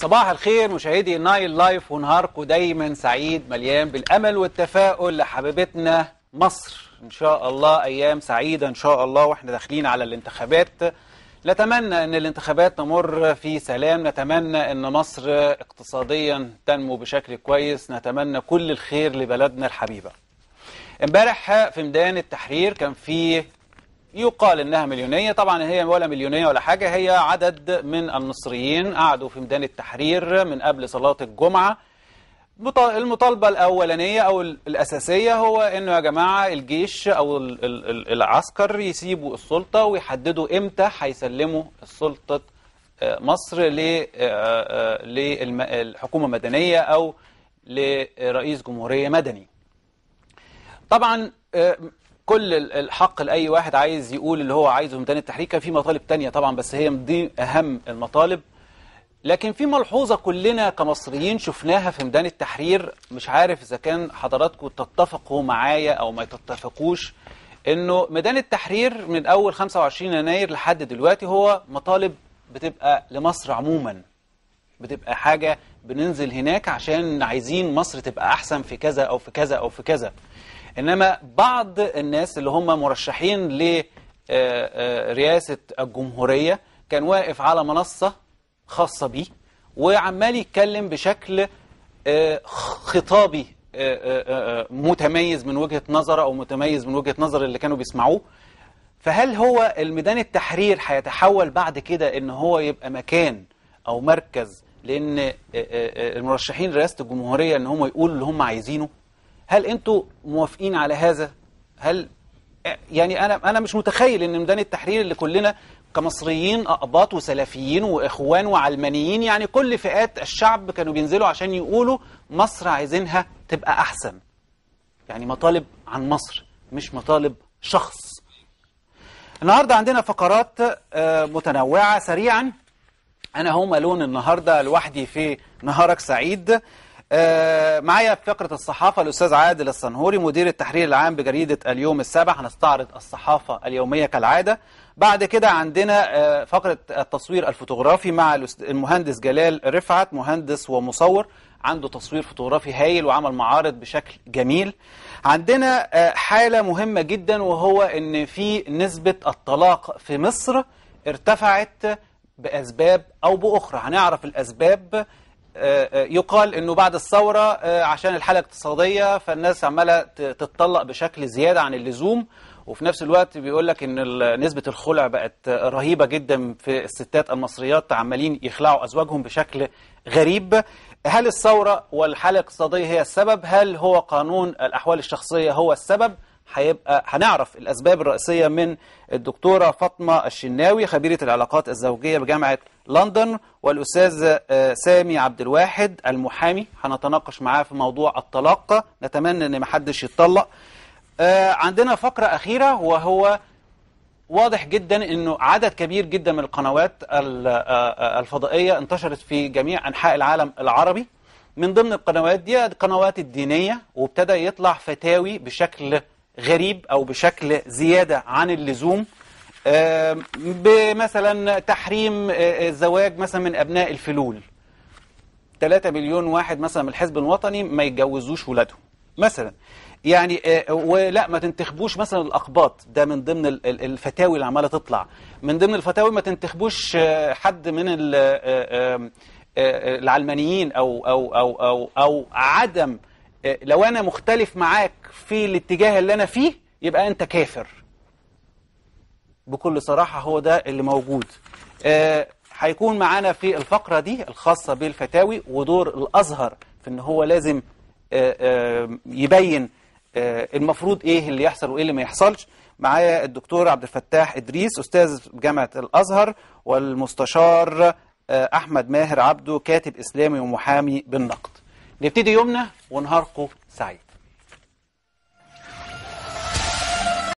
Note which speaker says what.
Speaker 1: صباح الخير مشاهدي نايل لايف ونهاركم دايما سعيد مليان بالامل والتفاؤل لحبيبتنا مصر ان شاء الله ايام سعيده ان شاء الله واحنا داخلين على الانتخابات نتمنى ان الانتخابات تمر في سلام نتمنى ان مصر اقتصاديا تنمو بشكل كويس نتمنى كل الخير لبلدنا الحبيبه امبارح في ميدان التحرير كان في يقال انها مليونيه طبعا هي ولا مليونيه ولا حاجه هي عدد من المصريين قعدوا في ميدان التحرير من قبل صلاه الجمعه مط- المطالبه الاولانيه او ال- الاساسيه هو انه يا جماعه الجيش او ال- ال- ال- العسكر يسيبوا السلطه ويحددوا امتى هيسلموا السلطه آه، مصر للحكومه مدنيه او لرئيس جمهوريه مدني طبعا آه، كل ال- الحق لأي واحد عايز يقول اللي هو عايزه في ميدان التحرير كان في مطالب تانية طبعا بس هي دي أهم المطالب لكن في ملحوظة كلنا كمصريين شفناها في ميدان التحرير مش عارف إذا كان حضراتكم تتفقوا معايا أو ما تتفقوش إنه ميدان التحرير من أول 25 يناير لحد دلوقتي هو مطالب بتبقى لمصر عموما بتبقى حاجة بننزل هناك عشان عايزين مصر تبقى أحسن في كذا أو في كذا أو في كذا إنما بعض الناس اللي هم مرشحين لرئاسة الجمهورية كان واقف على منصة خاصة بيه وعمال يتكلم بشكل آه، خطابي آه، آه، آه، متميز من وجهة نظره أو متميز من وجهة نظر اللي كانوا بيسمعوه فهل هو الميدان التحرير هيتحول بعد كده ان هو يبقى مكان او مركز لان آه، آه، آه، المرشحين رئاسه الجمهوريه ان هم يقولوا اللي هم عايزينه هل انتوا موافقين على هذا هل يعني انا انا مش متخيل ان ميدان التحرير اللي كلنا كمصريين اقباط وسلفيين واخوان وعلمانيين يعني كل فئات الشعب كانوا بينزلوا عشان يقولوا مصر عايزينها تبقى احسن يعني مطالب عن مصر مش مطالب شخص النهارده عندنا فقرات آه، متنوعه سريعا انا هو لون النهارده لوحدي في نهارك سعيد آه، معايا في فقره الصحافه الاستاذ عادل الصنهوري مدير التحرير العام بجريده اليوم السابع هنستعرض الصحافه اليوميه كالعاده بعد كده عندنا آه، فقره التصوير الفوتوغرافي مع الأست- المهندس جلال رفعت مهندس ومصور عنده تصوير فوتوغرافي هايل وعمل معارض بشكل جميل عندنا آه، حالة مهمة جدا وهو ان في نسبة الطلاق في مصر ارتفعت بأسباب أو بأخرى هنعرف الأسباب آه، آه، يقال انه بعد الثورة آه، عشان الحالة الاقتصادية فالناس عمالة ت- تتطلق بشكل زيادة عن اللزوم وفي نفس الوقت بيقول لك ان ال- نسبة الخلع بقت رهيبة جدا في الستات المصريات عمالين يخلعوا ازواجهم بشكل غريب هل الثورة والحالة الاقتصادية هي السبب هل هو قانون الأحوال الشخصية هو السبب هيبقى هنعرف الأسباب الرئيسية من الدكتورة فاطمة الشناوي خبيرة العلاقات الزوجية بجامعة لندن والأستاذ آه، سامي عبد الواحد المحامي هنتناقش معاه في موضوع الطلاق نتمنى أن محدش يتطلق آه، عندنا فقرة أخيرة وهو واضح جدا انه عدد كبير جدا من القنوات ال- آه، الفضائيه انتشرت في جميع انحاء العالم العربي من ضمن القنوات دي القنوات الدينيه وابتدى يطلع فتاوي بشكل غريب او بشكل زياده عن اللزوم آه، بمثلا تحريم آه، الزواج مثلا من ابناء الفلول 3 مليون واحد مثلا من الحزب الوطني ما يتجوزوش ولادهم مثلا يعني آه، ولا ما تنتخبوش مثلا الاقباط ده من ضمن ال- ال- الفتاوي اللي عماله تطلع من ضمن الفتاوي ما تنتخبوش آه، حد من ال- آه، آه، آه، العلمانيين او او او او او عدم آه، لو انا مختلف معاك في الاتجاه اللي انا فيه يبقى انت كافر بكل صراحة هو ده اللي موجود آه، هيكون معانا في الفقرة دي الخاصة بالفتاوي ودور الأزهر في ان هو لازم آه، آه، يبين آه، المفروض ايه اللي يحصل وايه اللي ما يحصلش معايا الدكتور عبد الفتاح إدريس أستاذ جامعة الأزهر والمستشار آه، أحمد ماهر عبده كاتب إسلامي ومحامي بالنقد نبتدي يومنا ونهاركم سعيد